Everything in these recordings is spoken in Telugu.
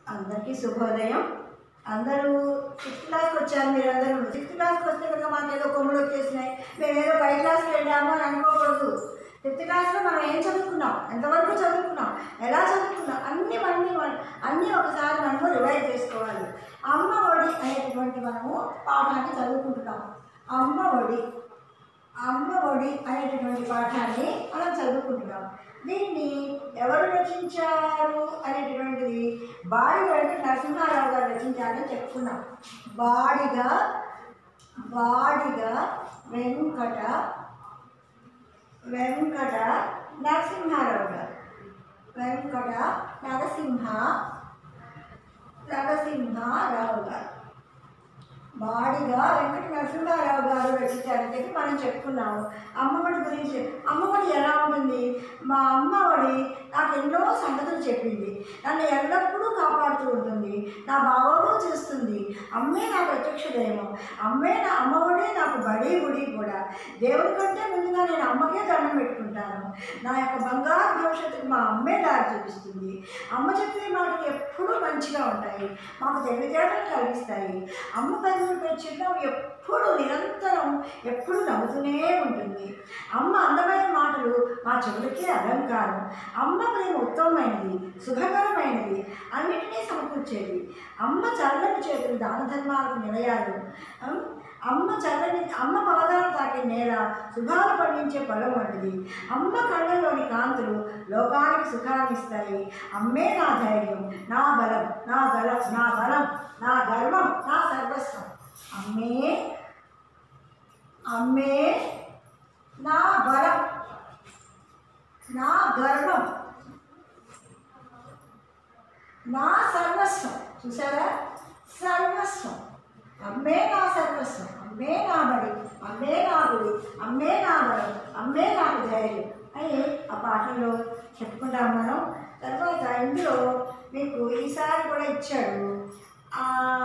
అందరికీ శుభోదయం అందరూ సిక్స్త్ క్లాస్కి వచ్చారు మీరు అందరూ సిక్స్త్ క్లాస్కి వస్తే కనుక మాకు ఏదో కొమ్ములు వచ్చేసినాయి మేము ఏదో పై క్లాస్కి వెళ్ళాము అని అనుకోకూడదు ఫిఫ్త్ క్లాస్లో మనం ఏం చదువుకున్నాం ఎంతవరకు చదువుకున్నాం ఎలా చదువుకున్నాం అన్ని అన్ని అన్నీ ఒకసారి మనము రివైజ్ చేసుకోవాలి అమ్మ ఒడి అనేటటువంటి మనము పాఠాన్ని చదువుకుంటున్నాం అమ్మ ఒడి అమ్మ ఒడి అనేటటువంటి పాఠాన్ని మనం చదువుకుంటున్నాం దీన్ని ఎవరు రచించారు అనేటటువంటిది బాడిగ వెంకట నరసింహారావు గారు రచించారని చెప్పుకున్నాం బాడిగ బాడిగ వెంకట వెంకట నరసింహారావు గారు వెంకట నరసింహ నరసింహారావు గారు బాడిగా వెంకట నరసింహారావు గారు రచించారని చెప్పి మనం చెప్పుకున్నాము అమ్మఒడి గురించి అమ్మఒడి ఎలా ఉంటుంది మా అమ్మఒడి నాకు ఎన్నో సంగతులు చెప్పింది నన్ను ఎల్లప్పుడూ కాపాడుతూ ఉంటుంది నా బాగోగు చూస్తుంది అమ్మే నా ప్రత్యక్ష దైవం అమ్మే నా అమ్మఒడే నాకు బడి గుడి కూడా దేవుడి కంటే ముందుగా నేను అమ్మకే దండం పెట్టుకుంటాను నా యొక్క బంగారు భవిష్యత్తుకు మా అమ్మే దారి చూపిస్తుంది అమ్మ చెప్పే మాటలు ఎప్పుడూ మంచిగా ఉంటాయి మాకు తెలివితేటలు కలిగిస్తాయి అమ్మ పెదవులపై చిరునవ్వు ఎప్పుడు నిరంతరం ఎప్పుడు నవ్వుతూనే ఉంటుంది అమ్మ అందమైన మాటలు మా చెవులకి అలంకారం అమ్మ ప్రేమ ఉత్తమమైనది శుభకరమైనది అన్నిటినీ సమకూర్చేది అమ్మ చల్లని చేతులు దాన ధర్మాలకు నిలయాలు అమ్, అమ్మ చల్లని అమ్మ పాదాలు తాకే నేల శుభాలు పండించే పొలం వంటిది అమ్మ కళ్ళలోని కాంతులు లోకానికి సుఖాన్ని ఇస్తాయి అమ్మే నా ధైర్యం నా బలం నా బలం నా బలం నా గర్వం నా సర్వస్వం అమ్మే అమ్మే నా బలం నా గర్వం నా సర్వస్వం చూసారా సర్వస్వం అమ్మే నా సర్వస్వం అమ్మే నా బడి అమ్మే నా గుడి అమ్మే నా బలం అమ్మే నాకు ధైర్యం అని ఆ పాటల్లో చెప్పుకుంటాం మనం తర్వాత ఇందులో మీకు ఈసారి కూడా ఇచ్చాడు ఆ,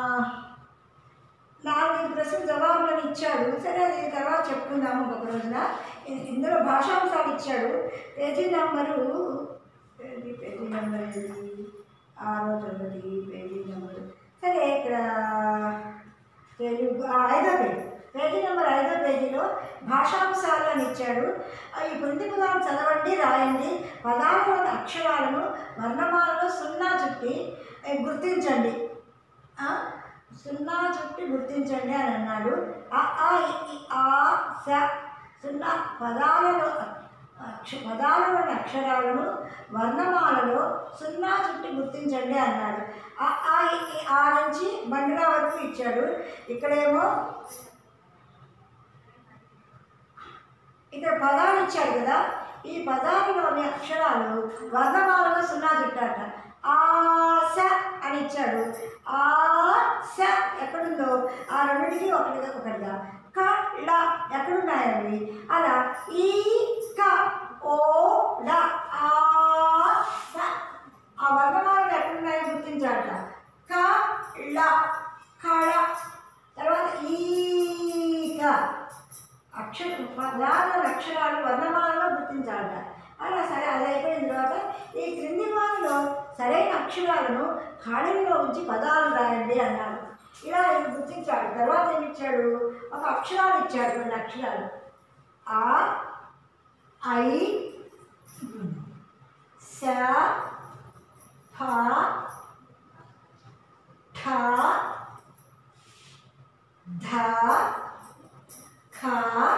నాలుగు ప్రశ్న జవాబులను ఇచ్చాడు సరే అది తర్వాత చెప్పుకుందాము ఒక రోజున ఇ- ఇందులో భాషాంశాలు ఇచ్చాడు page number page page number ఏది ఆరో తరగతి పేజీ నెంబర్ సరే ఇక్కడ తెలుగు ఆ, ఐదో పేజీ పేజీ నెంబర్ ఐదో పేజీలో భాషాంశాలు అని ఇచ్చాడు ఆ, ఈ క్రింది పదాలు చదవండి రాయండి పదాలలోని అక్షరాలను వర్ణమాలలో సున్నా చుట్టి ఏ, గుర్తించండి ఆ, సున్నా చుట్టి గుర్తించండి అని అన్నాడు ఆ ఆ ఇ, ఈ, ఆ స సున్నా పదాలలో అక్ష పదాలలోని అక్షరాలను వర్ణమాలలో సున్నా చుట్టి గుర్తించండి అన్నాడు ఆ ఆ ఇ, ఈ, ఆ నుంచి బండిరా వరకు ఇచ్చాడు ఇక్కడేమో ఇక్కడ పదాలు ఇచ్చాడు కదా ఈ పదాలలోని అక్షరాలు వర్ణమాలలో సున్నా చుట్టాట ఆశ అని ఇచ్చాడు ఆశ ఎక్కడుందో ఆ రెండింటికి ఒకటిగా ఒకటిగా క ల ఎక్కడున్నాయండి అలా ఈ క ఓ డ ఆ స ఆ వర్ణమాలను ఎక్కడున్నాయో గుర్తించాట క ల కళ తర్వాత ఈక అక్షర పదాల అక్షరాలు వర్ణమాలలో గుర్తించాలట అలా సరే అది అయిపోయిన తర్వాత ఈ క్రింది వారిలో సరైన అక్షరాలను ఖాళీలో ఉంచి పదాలు రాయండి అన్నాడు ఇలా ఆయన గుర్తించాడు తర్వాత ఏమి ఇచ్చాడు ఒక అక్షరాలు ఇచ్చాడు కొన్ని అక్షరాలు ఆ ఐ స ఫ ఠ ధ ఖ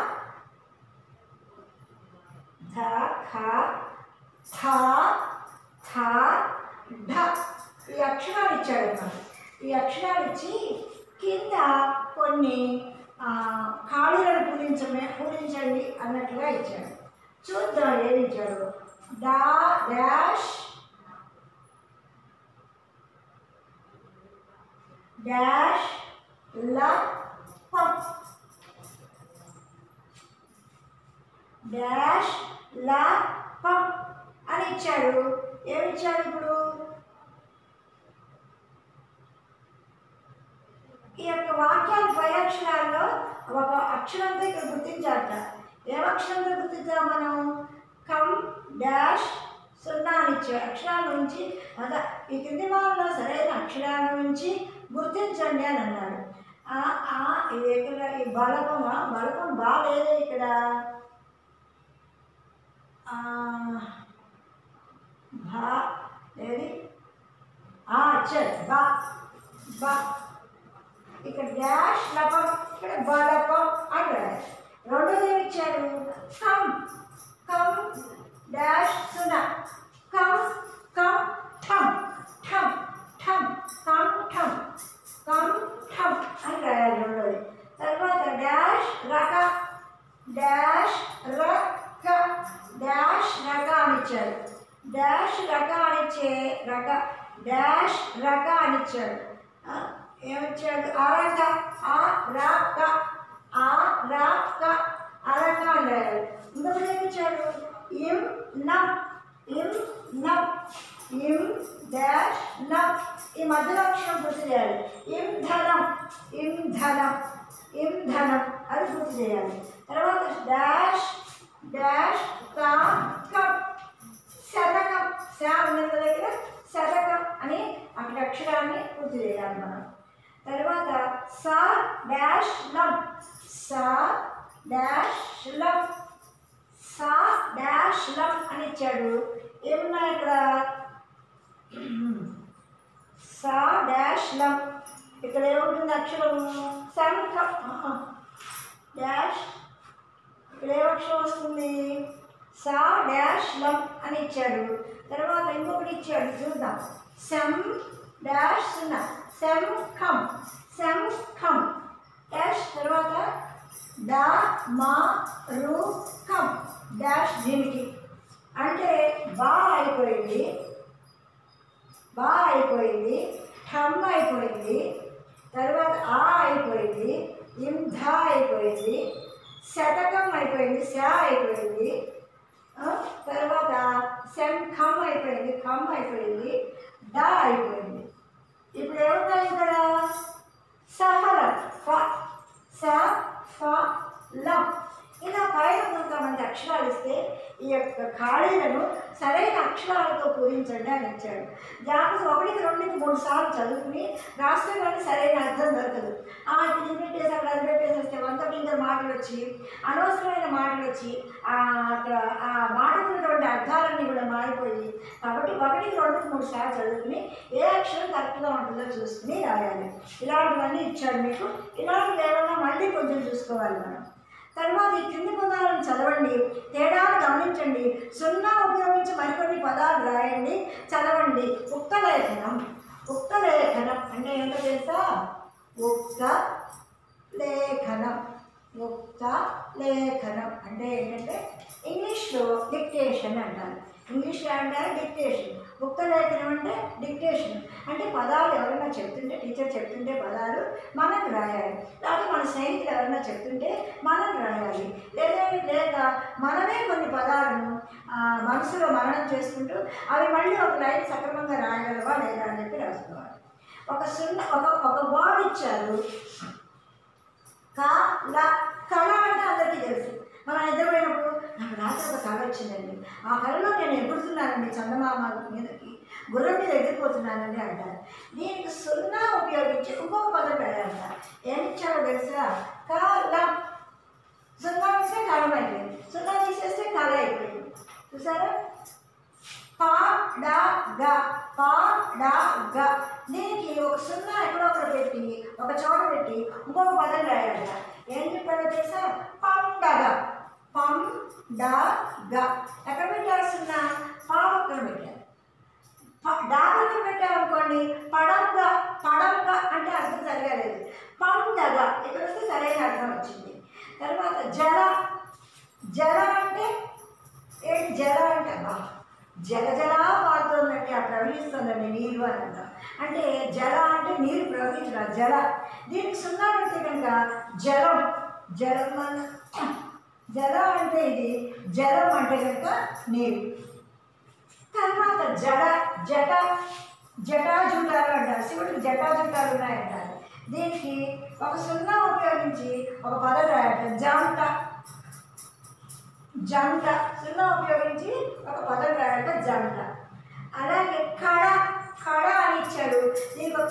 ధ ఖ థ థ ఢ ఈ అక్షరాలు ఇచ్చాడు మనకు ఈ అక్షరాలు ఇచ్చి కింద కొన్ని ఆ, ఖాళీలను పూరించమే పూరించండి అన్నట్టుగా ఇచ్చాడు చూద్దాం ఏమి ఇచ్చాడు డా డాష్ డాష్ ల ప డాష్ లా పం అని ఇచ్చాడు ఏమి ఇచ్చాడు ఇప్పుడు ఈ యొక్క వాక్యాలు పై అక్షరాల్లో ఒక అక్షరంతో ఇక్కడ గుర్తించాలట ఏ అక్షరంతో గుర్తించాం మనం కం డాష్ సున్నా అని ఇచ్చాడు అక్షరాల నుంచి అద ఈ కింది వాళ్ళలో సరైన అక్షరాల నుంచి గుర్తించండి అని అన్నాడు ఆ ఆ ఇది ఇక్కడ ఈ బలపమా బలపం బాగాలేదే ఇక్కడ ఆ, భా ఏది ఆ, చల్ బా బా ఇక్కడ డాష్ లపం ఇక్కడ బలపం అని రాయాలి రెండోది ఏమి ఇచ్చారు కమ్ కమ్ డాష్ సున్నా కమ్ కమ్ ఠమ్ ఠమ్ ఠమ్ కమ్ ఠమ్ కమ్ ఠమ్ అని రాయాలి రెండోది తర్వాత డాష్ రక డాష్ రక డాష్ రక అని ఇచ్చారు డాష్ రక అని ఇచ్చే రక డాష్ రక అని ఇచ్చాడు ఆ, ఏమిచ్చాడు అరక ఆ రాక ఆ రాక అరక అని రాయాలి ఇంకొకటి ఏమి ఇచ్చాడు ఇం నం ఇం నం ఇం డాష్ నం ఈ మధ్యలో అక్షరం గుర్తు చేయాలి ఇం ధనం ఇం ధనం ఇం ధనం అది గుర్తు చేయాలి తర్వాత డాష్ డాష్ కా కప్ శతకం శా ఉన్నది కదా దగ్గర శతకం అని అక్కడ అక్షరాన్ని పూర్తి చేయాలి మనం తర్వాత సా డాష్ లం సా డాష్ లం సా డాష్ లం అని ఇచ్చాడు ఏమున్నాయి ఇక్కడ సా డాష్ లం ఇక్కడ ఏముంటుంది అక్షరము శంఖం ఆహా. డాష్ ఇక్కడ ఏ అక్షరం వస్తుంది సా డాష్ లం అని ఇచ్చాడు తర్వాత ఇంకొకటి ఇచ్చాడు చూద్దాం సెమ్ డాష్ సున్నా సెమ్ ఖం సెమ్ ఖం డాష్ తర్వాత డా మా రు ఖం డాష్ దీనికి అంటే బా అయిపోయింది బా అయిపోయింది ఠమ్ అయిపోయింది తర్వాత ఆ అయిపోయింది ఇంధ అయిపోయింది శతకం అయిపోయింది శా అయిపోయింది ఆ, తర్వాత శంఖం అయిపోయింది ఖమ్ అయిపోయింది డా అయిపోయింది ఇప్పుడు ఏమున్నాయి ఇక్కడ సఫలం ఫ స ఫ లం ఇలా పైన కొంతమంది అక్షరాలు ఇస్తే ఈ యొక్క ఖాళీలను సరైన అక్షరాలతో పూరించండి అని ఇచ్చాడు జాగ్రత్త ఒకటికి రెండుకి మూడు సార్లు చదువుకుని రాస్తే కానీ సరైన అర్థం దొరకదు ఆ ఇప్పుడు ఇది పెట్టేసి అక్కడ అది పెట్టేసి వస్తే వంద కింద మాటలు వచ్చి అనవసరమైన మాటలు వచ్చి ఆ అక్కడ ఆ మాటకున్నటువంటి అర్థాలన్నీ కూడా మారిపోయి కాబట్టి ఒకటికి రెండుకి మూడు సార్లు చదువుకుని ఏ అక్షరం కరెక్ట్గా ఉంటుందో చూసుకుని రాయాలి ఇలాంటివన్నీ ఇచ్చాడు మీకు ఇలాంటివి ఏమన్నా మళ్ళీ కొంచెం చూసుకోవాలి మనం తర్వాత ఈ కింది పదాలను చదవండి తేడాలు గమనించండి సున్నా ఉపయోగించి మరికొన్ని పదాలు రాయండి చదవండి ఉక్త లేఖనం ఉక్త లేఖనం అంటే ఏంటో తెలుసా ఉక్త లేఖనం ఉక్త లేఖనం అంటే ఏంటంటే ఇంగ్లీష్లో డిక్టేషన్ అంటారు ఇంగ్లీష్లో అంటారు డిక్టేషన్ ఉక్త లేఖనం అంటే డిక్టేషన్ అంటే పదాలు ఎవరైనా చెప్తుంటే టీచర్ చెప్తుంటే పదాలు మనం రాయాలి లేకపోతే మన స్నేహితులు ఎవరైనా చెప్తుంటే మనం రాయాలి లేదా లేదా మనమే కొన్ని పదాలను ఆ, మనసులో మననం చేసుకుంటూ అవి మళ్ళీ ఒక లైన్ సక్రమంగా రాయగలవా లేదా అని చెప్పి రాసుకోవాలి ఒక సున్నా ఒక ఒక వర్డ్ ఇచ్చారు కా ల కళ అంటే అందరికీ తెలుసు మనం నిద్రపోయినప్పుడు నాకు రాత్రి ఒక కళ వచ్చిందండి ఆ కళలో నేను ఎగురుతున్నానండి చందమామ మీదకి గుర్రం మీద ఎగిరిపోతున్నానండి అంటారు దీనికి సున్నా ఉపయోగించి ఇంకొక పదం పెడతారంట ఏమి ఇచ్చారో తెలుసా కాలం సున్నా వేస్తే కాలం అయిపోయింది సున్నా తీసేస్తే కళ అయిపోయింది చూసారా పా డా గ పా డా గ దీనికి ఒక సున్నా ఎక్కడో ఒకటి పెట్టి ఒక చోట పెట్టి ఇంకొక పదం రాయాలి ఏం చెప్పాడో తెలుసా పండగ పం డా గ ఎక్కడ పెట్టారు సున్నా పా పక్కన పెట్టారు ప- డా పక్కన పెట్టామనుకోండి పడంగా పడంగా అంటే అర్థం సరిగా లేదు పండగ ఇక్కడ వస్తే సరైన అర్థం వచ్చింది తర్వాత జల జల అంటే ఏంటి జల అంటే అబ్బా జల జలా పారుతుందంటే ఆ ప్రవహిస్తుందండి నీరు అని అర్థం అంటే జల అంటే నీరు ప్రవహించడం జల దీనికి సున్నా పెడితే కనుక జలం జలం అన్న జల అంటే ఇది జలం అంటే కనుక నీరు తర్వాత జడ జట జటాజుటాలు అంటారు శివుడికి జటాజుటాలు ఉన్నాయంటారు దీనికి ఒక సున్నా ఉపయోగించి ఒక పదం రాయట జంట జంట సున్నా ఉపయోగించి ఒక పదం రాయట జంట అలాగే కళ కళ అని ఇచ్చాడు దీనికి ఒక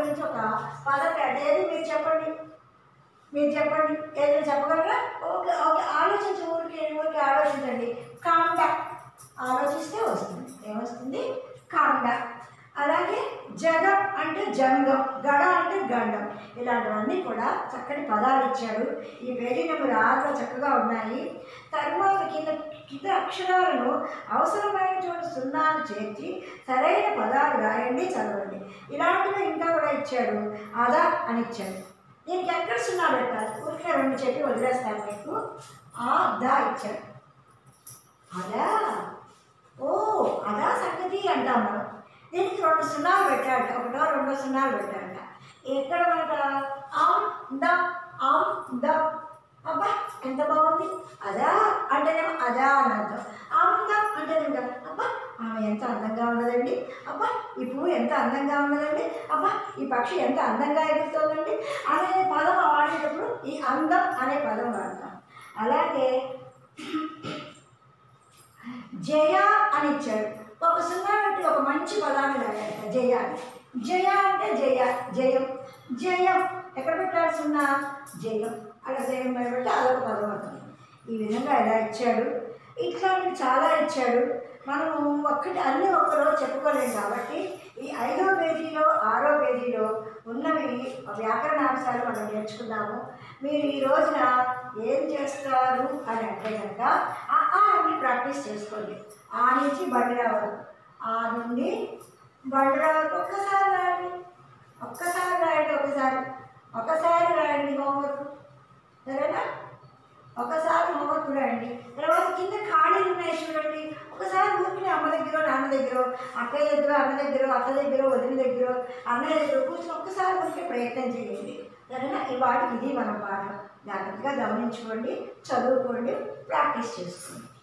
గురించి ఒక పదం అంటే ఏది మీరు చెప్పండి మీరు చెప్పండి ఏదైనా చెప్పగలరా ఓకే ఓకే ఆలోచించి ఊరికి ఊరికి ఆలోచించండి కాండ ఆలోచిస్తే వస్తుంది ఏమొస్తుంది కాండ అలాగే జగం అంటే జంగం గడ అంటే గండం ఇలాంటివన్నీ కూడా చక్కటి పదాలు ఇచ్చాడు ఈ పేజీ నెంబర్ ఆరులో చక్కగా ఉన్నాయి తర్వాత కింద కింద అక్షరాలను అవసరమైన చోటు సున్నాలు చేర్చి సరైన పదాలు రాయండి చదవండి ఇలాంటివి ఇంకా కూడా ఇచ్చాడు అదా అని ఇచ్చాడు దీనికి ఎక్కడ సున్నా పెట్టాలి ఊరికే రెండు చెప్పి వదిలేస్తాను మీకు ఆ దా ఇచ్చాడు అదా ఓ అదా సంగతి అంటాం మనం దీనికి రెండు సున్నాలు పెట్టాడు ఒకటో రెండో సున్నాలు పెట్టాడు ఎక్కడ మాట ఆమ్ ద ఆమ్ ద అబ్బా ఎంత బాగుంది అదా అంటేనేమో అదా అని అర్థం అందం అంటేనేమో కదా అబ్బా ఆమె ఎంత అందంగా ఉన్నదండి అబ్బా ఈ పువ్వు ఎంత అందంగా ఉన్నదండి అబ్బా ఈ పక్షి ఎంత అందంగా ఎగురుతోందండి అనే పదం వాడేటప్పుడు ఈ అందం అనే పదం వాడతాం అలాగే జయ అని ఇచ్చాడు ఒక సున్నా పెట్టి ఒక మంచి పదాన్ని రాయాలి జయ అని. జయ అంటే జయ జయం జయం ఎక్కడ పెట్టాలి సున్నా జయం అలా జయం మీద పెట్టి అదొక పదం అవుతుంది ఈ విధంగా ఇలా ఇచ్చాడు ఇట్లాంటివి చాలా ఇచ్చాడు మనము ఒక్కటి అన్ని ఒక్కరోజు చెప్పుకోలేము కాబట్టి ఈ ఐదో పేజీలో ఆరో పేజీలో ఉన్నవి వ్యాకరణాంశాలు మనం నేర్చుకున్నాము మీరు ఈ రోజున ఏం చేస్తారు అని అంటే కనుక ఆ ఆ నుండి ప్రాక్టీస్ చేసుకోండి ఆ నుంచి బండిరా వరకు ఆ నుండి బండిరా వరకు ఒక్కసారి రాయండి ఒక్కసారి రాయండి ఒకసారి ఒకసారి రాయండి హోంవర్క్ సరేనా ఒకసారి హోంవర్క్ రాయండి తర్వాత కింద ఖాళీలు ఉన్నాయి చూడండి ఒకసారి ఊరికి అమ్మ దగ్గర నాన్న దగ్గర అక్కయ్య దగ్గర అన్న దగ్గర అత్త దగ్గర వదిన దగ్గర అన్నయ్య దగ్గర కూర్చొని ఒక్కసారి ఊరికే ప్రయత్నం చేయండి సరేనా ఈ వాటికి ఇది మన పాఠం జాగ్రత్తగా గమనించుకోండి చదువుకోండి ప్రాక్టీస్ చేసుకోండి